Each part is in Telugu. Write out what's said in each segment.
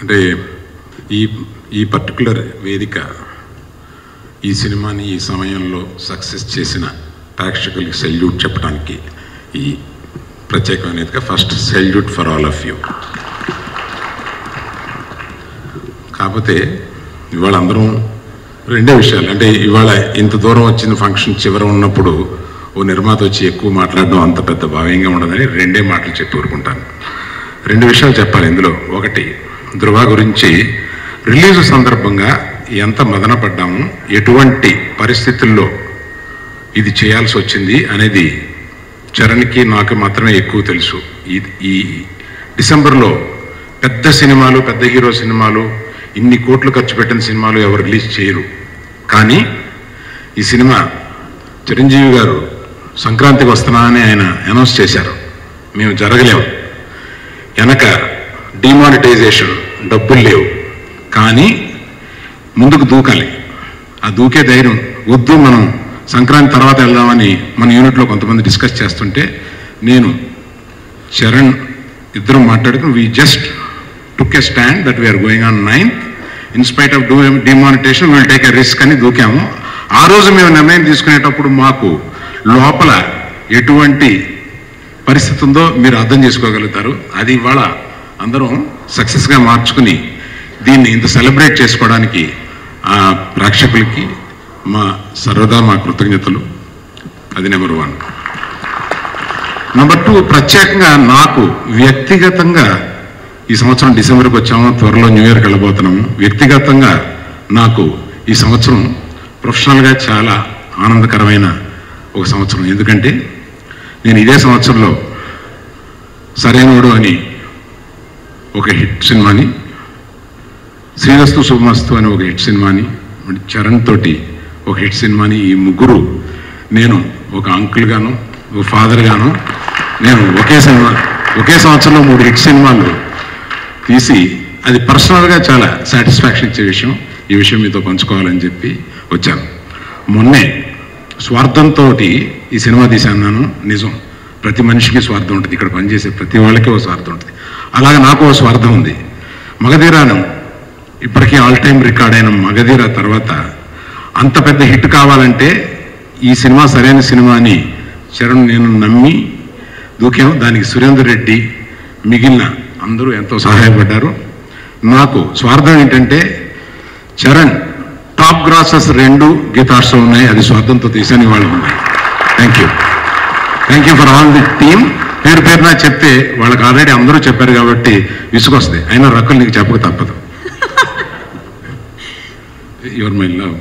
అంటే ఈ ఈ పర్టికులర్ వేదిక ఈ సినిమాని ఈ సమయంలో సక్సెస్ చేసిన ప్రేక్షకులకి సెల్యూట్ చెప్పడానికి ఈ ప్రత్యేకమైన వేదిక first salute for all of you కాకపోతే ఇవాళ అందరం రెండే విషయాలు అంటే ఇవాళ ఇంత దూరం వచ్చిన ఫంక్షన్ చివర ఉన్నప్పుడు ఓ నిర్మాత వచ్చి ఎక్కువ మాట్లాడడం అంత పెద్ద భావ్యంగా ఉండదని రెండే మాటలు చెప్పి ఊరుకుంటాను రెండు విషయాలు చెప్పాలి ఇందులో ఒకటి ధృవ గురించి రిలీజ్ సందర్భంగా ఎంత మదన పడ్డాము ఎటువంటి పరిస్థితుల్లో ఇది చేయాల్సి వచ్చింది అనేది చరణ్కి నాకు మాత్రమే ఎక్కువ తెలుసు ఈ ఈ డిసెంబర్లో పెద్ద సినిమాలు పెద్ద హీరో సినిమాలు ఇన్ని కోట్లు ఖర్చు పెట్టిన సినిమాలు ఎవరు రిలీజ్ చేయరు కానీ ఈ సినిమా చిరంజీవి గారు సంక్రాంతికి వస్తున్నా అని ఆయన అనౌన్స్ చేశారు మేము జరగలేము వెనక డిమానిటైజేషన్ డబ్బులు లేవు కానీ ముందుకు దూకాలి ఆ దూకే ధైర్యం వద్దు మనం సంక్రాంతి తర్వాత వెళ్దామని మన యూనిట్లో కొంతమంది డిస్కస్ చేస్తుంటే నేను చరణ్ ఇద్దరం మాట్లాడుకుని we just took a stand that we're going on ninth in spite of due demonetisation will take a risk అని దూకాము ఆ రోజు మేము నిర్ణయం తీసుకునేటప్పుడు మాకు లోపల ఎటువంటి పరిస్థితి ఉందో మీరు అర్థం చేసుకోగలుగుతారు అది ఇవాళ అందరం సక్సెస్గా మార్చుకుని దీన్ని ఇంత సెలబ్రేట్ చేసుకోవడానికి ఆ ప్రేక్షకులకి మా సర్వదా మా కృతజ్ఞతలు అది నెంబర్ వన్ నెంబర్ టూ ప్రత్యేకంగా నాకు వ్యక్తిగతంగా ఈ సంవత్సరం డిసెంబర్కి వచ్చాము త్వరలో న్యూ ఇయర్కి వెళ్ళబోతున్నాము వ్యక్తిగతంగా నాకు ఈ సంవత్సరం ప్రొఫెషనల్గా చాలా ఆనందకరమైన ఒక సంవత్సరం ఎందుకంటే నేను ఇదే సంవత్సరంలో సరైనోడు అని ఒక హిట్ సినిమాని శ్రీరస్తు శుభమస్తు అని ఒక హిట్ సినిమాని చరణ్ తోటి ఒక హిట్ సినిమాని ఈ ముగ్గురు నేను ఒక అంకుల్ గాను ఒక ఫాదర్ గాను నేను ఒకే సినిమా ఒకే సంవత్సరంలో మూడు హిట్ సినిమాలు తీసి అది పర్సనల్గా చాలా సాటిస్ఫాక్షన్ ఇచ్చే విషయం ఈ విషయం మీతో పంచుకోవాలని చెప్పి వచ్చాను మొన్నే స్వార్థంతో ఈ సినిమా తీశాను నిజం ప్రతి మనిషికి స్వార్థం ఉంటుంది ఇక్కడ పనిచేసే ప్రతి వాళ్ళకి ఓ స్వార్థం ఉంటుంది అలాగే నాకు ఓ స్వార్థం ఉంది మగధీరాను ఇప్పటికీ ఆల్ టైమ్ రికార్డ్ అయిన మగధీర తర్వాత అంత పెద్ద హిట్ కావాలంటే ఈ సినిమా సరైన సినిమా అని చరణ్ నేను నమ్మి దూకాము దానికి సురేందర్ రెడ్డి మిగిలిన అందరూ ఎంతో సహాయపడ్డారు నాకు స్వార్థం ఏంటంటే చరణ్ టాప్ గ్రాసెస్ రెండు గీతార్స్ ఉన్నాయి అది స్వార్థంతో తీసాని వాళ్ళు ఉన్నాయి thank you thank you for all the team పేరు పేరున చెప్తే వాళ్ళకి ఆల్రెడీ అందరూ చెప్పారు కాబట్టి విసుగొస్తుంది అయినా రకులు నీకు చెప్పక తప్పదు యువర్ మై లవ్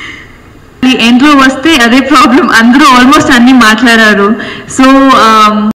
ఎండ్లో వస్తే అదే ప్రాబ్లం అందరూ ఆల్మోస్ట్ అన్ని మాట్లాడారు సో